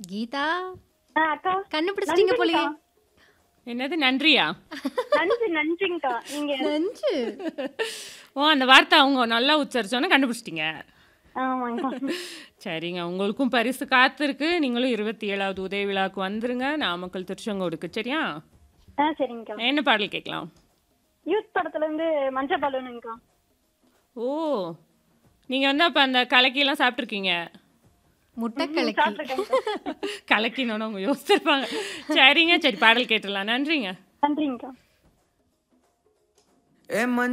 கீதா ஆ, அக்கா கண்டுபிடிச்சிட்டீங்க போலயே என்னது நன்றியா நன்றி நன்றிங்கக்கா நீங்க நஞ்சு ஓ அந்த வார்த்தை அவங்க நல்லா உச்சரிச்சோன்னே கண்டுபிடிச்சிட்டீங்க ஆமாங்கக்கா சரிங்க உங்களுக்கும் பரிசு காத்திருக்கு நீங்களும் இருபத்தி ஏழாவது உதய விழாவுக்கு வந்துருங்க நாமக்கல் திருச்செங்கோடுக்கு சரியா ஆ சரிங்கக்கா என்ன பாடல் கேட்கலாம் யூத் படத்துல இருந்து மஞ்ச பலூனுங்கக்கா ஓ நீங்கள் வந்து அப்போ அந்த கலக்கிலாம் சாப்பிட்ருக்கீங்க முட்டை கலக்கி சாப்பிட்டுருக்கேங்கக்கா கலக்கினோன்னு அவங்க யோசிச்சிருப்பாங்க சரிங்க சரி பாடல் கேட்டுடலாம் நன்றிங்க நன்றிங்கக்கா ஏ மஞ்ச